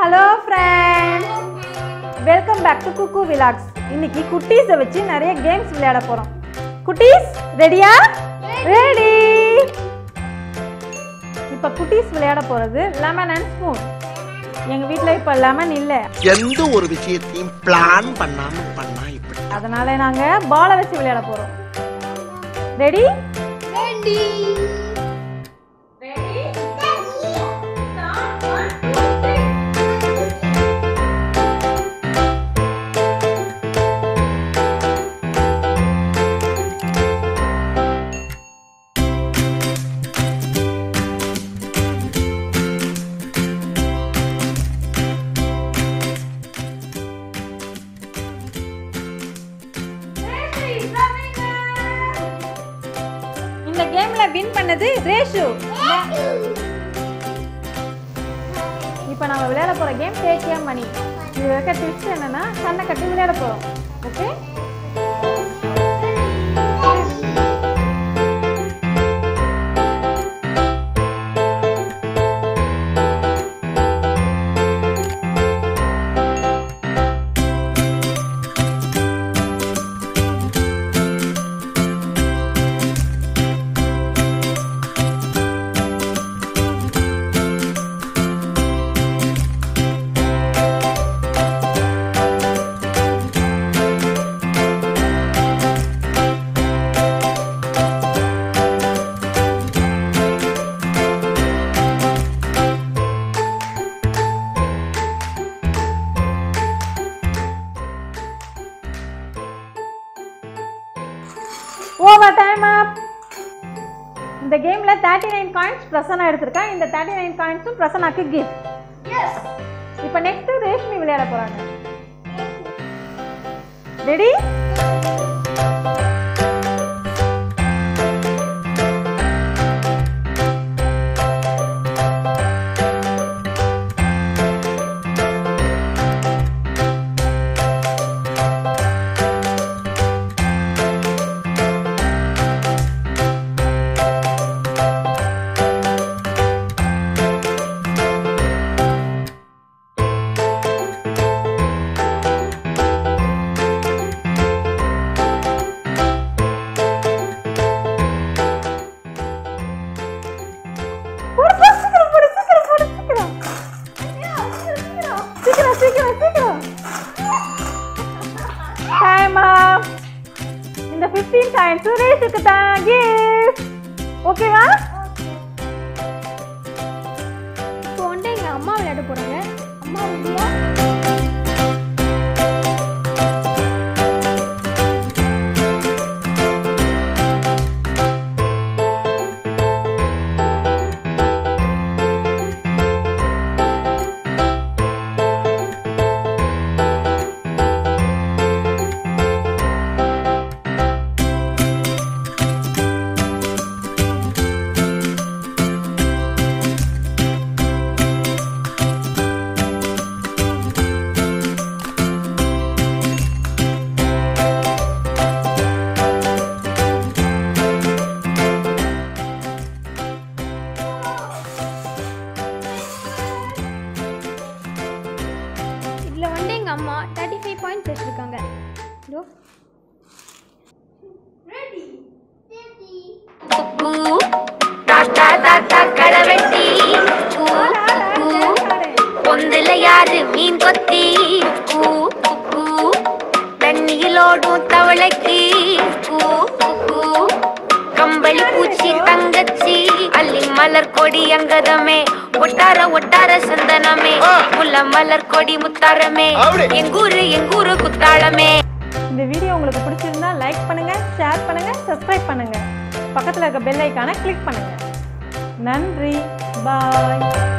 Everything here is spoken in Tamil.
Hello friends welcome back to குக்கு விலாக்ஸ் இன்னைக்கு குட்டீஸை வச்சு நிறைய கேம்ஸ் விளையாட போகிறோம் குட்டீஸ் ரெடியா ரெடி இப்போ குட்டீஸ் விளையாட போகிறது லெமன் அண்ட் ஸ்பூன் எங்கள் வீட்டில் இப்போ லெமன் இல்லை எந்த ஒரு விஷயத்தையும் பிளான் பண்ணாம பண்ணா இப்படி அதனால நாங்கள் பாலை வச்சு விளையாட போகிறோம் ரெடி இந்த கேம்ல வின் பண்ணது ரேஷு இப்போ நம்ம விளையாட போற கேம் டேக்கியா மணி இது இருக்க டிப்ஸ் என்னன்னா கண்ணை கட்டி விளையாட போறோம் ஓகே ஓவர் டைம் அப் இந்த கேம்ல தேர்ட்டி நைன் காயின்ஸ் பிரசன்னா எடுத்திருக்கா இந்த தேர்ட்டி நைன் காயின்ஸும் பிரசன்னாக்கு கிஃப்ட் இப்போ நெக்ஸ்ட் ரேஷ்மி விளையாட போறாங்க ரெடி போடு, போடு, சீக்கிரம் போடு, சீக்கிரம் போடு, சீக்கிரம். சீக்கிரம், சீக்கிரம், சீக்கிரம். Time up. இந்த 15 times சுரேஷுக்கு தான் gift. ஓகேவா இப்போ வந்து எங்க அம்மா விளையாட போறாங்க அம்மா ரெடியா இதுல வந்து எங்க அம்மா தேர்ட்டி ஃபைவ் பாயிண்ட்ஸ் வச்சிருக்காங்க இதோ தாத்தா தாத்தா களவெட்டி கூ, கூ. பொந்துல யாரு மீன் கொத்தி கூ, கூ. தண்ணியிலோடும் தவளைக்கு கூ, கூ. கம்பளி பூச்சி தங்கச்சி அள்ளி மலர் கொடி அங்கதமே ஒட்டார ஒட்டார சந்தனமே முல்ல மலர் கொடி முத்தாரமே அப்படி. எங்கூரு எங்கூரு குத்தாளமே இந்த வீடியோ உங்களுக்கு பிடிச்சிருந்தா லைக் பண்ணுங்க ஷேர் பண்ணுங்க சப்ஸ்கிரைப் பண்ணுங்க பக்கத்தில் இருக்க பெல் ஐக்கானை கிளிக் பண்ணுங்க நன்றி பாய்